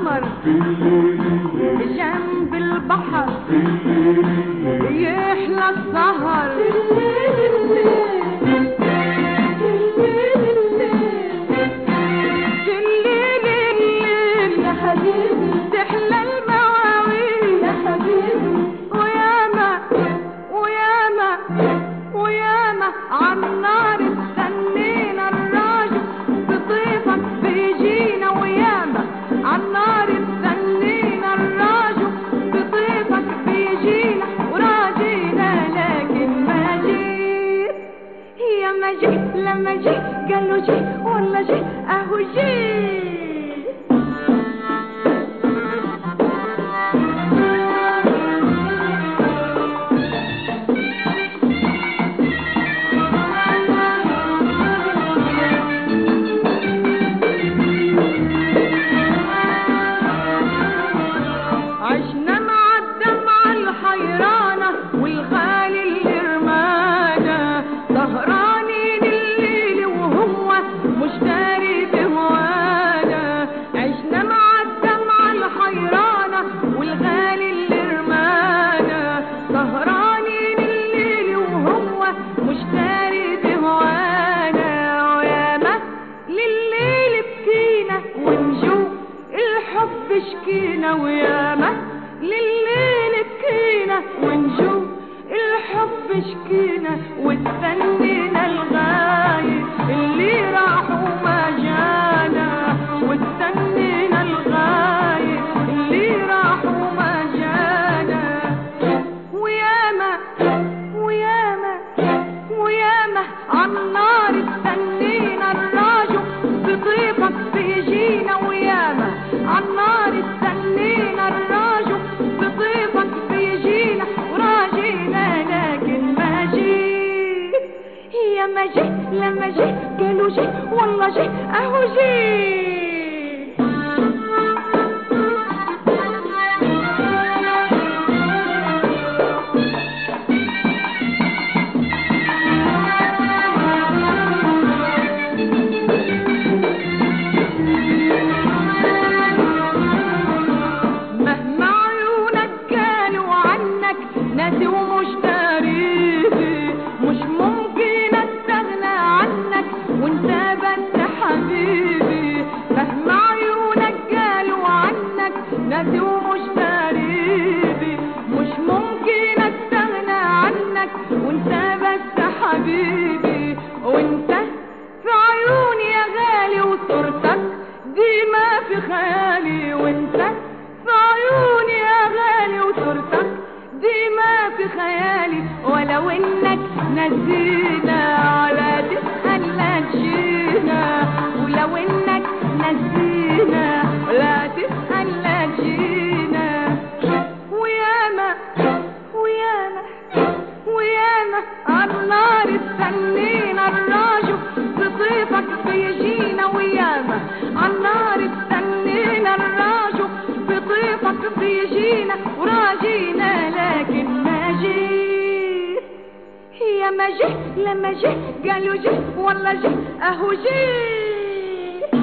القمر جنب البحر يحلى السهر في الليل الليل يا حبيبي تحلى المواويل يا حبيبي وياما وياما وياما عالنار استنينا الراجل بطيفك بيجينا وياما عالنار استنينا الراجل بطيفك بيجينا وراجينا لكن ما جيت يا ما جيت لما جيت قالوا جيت ولا جيت اهو جيت عشنا مع الدمعة الحيرانة والغالي الإرمانة سهرانين الليل وهو مشتري بهوانا عشنا مع الدمعة الحيرانة والغالي الإرمانة سهرانين الليل وهو مشتري بهوانا وياما لليل بكينا ونشوف الحب شكينا وياما لليل بكينا ونشوف الحب شكينا واستنينا الغاية اللي راح وما جانا واستنينا الغاية اللي راح وما جانا وياما وياما وياما عالنار استنينا الراجل بطيبك بيجينا وياما عالنار استنينا الراجل بطيبك بيجينا وراجينا لكن ما جيت يا ما جيت لما جيت قالوا جيت والله جيت اهو جيت مهما عيونك قالوا عنك ناسي ومش داريبي مش ممكن استغنى عنك وانت بس حبيبي مهما عيونك قالوا عنك ناسي ومش داريبي مش ممكن استغنى عنك وانت بس حبيبي وانت في عيوني يا غالي وصورتك دي ما في خيالي وانت في عيوني يا غالي وصورتك دي ما في خيالي ولو انك نسينا ولا تسأل لا تجينا ولو انك نسينا ولا تسأل لا تجينا وياما وياما وياما عالنار استنينا الراجل بطيبك بيجينا وياما عالنار استنينا الراجل بطيبك بيجينا وراجينا لكن ما جيت يا ما جيت لما جيت قالوا جيت والله جيت اهو جيت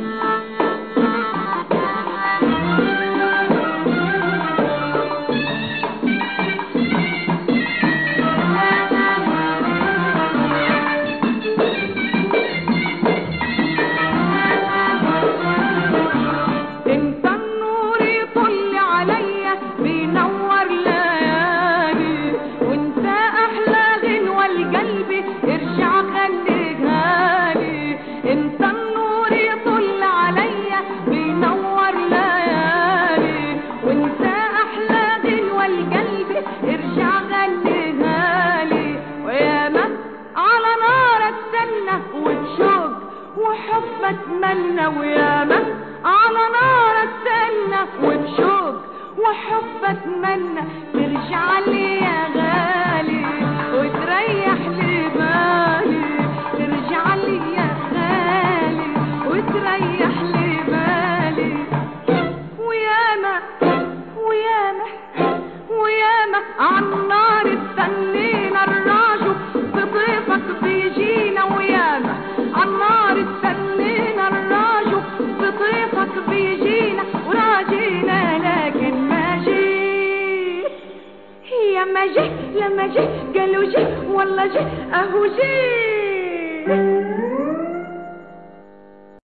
انت النور يطل عليا بينور ليالي وانت احلى غنوة لقلبي ارجع خليك هالي انت النور يطل عليا بينور ليالي وانت احلى غنوة لقلبي ارجع خليك هالي وياما على نار استنى وبشوق وحب اتمنى وياما على نار استنى وبشوق وحب اتمنى ترجع لي يا غالي وتريح لي بالي ترجع لي يا غالي وتريح لي بالي وياما وياما وياما عالنار استنينا الراجل بطيفك بيجينا وياما عالنار استنينا الراجل بطيفك بيجينا وراجل قلنا جه قالوا جه والله جه اهو جه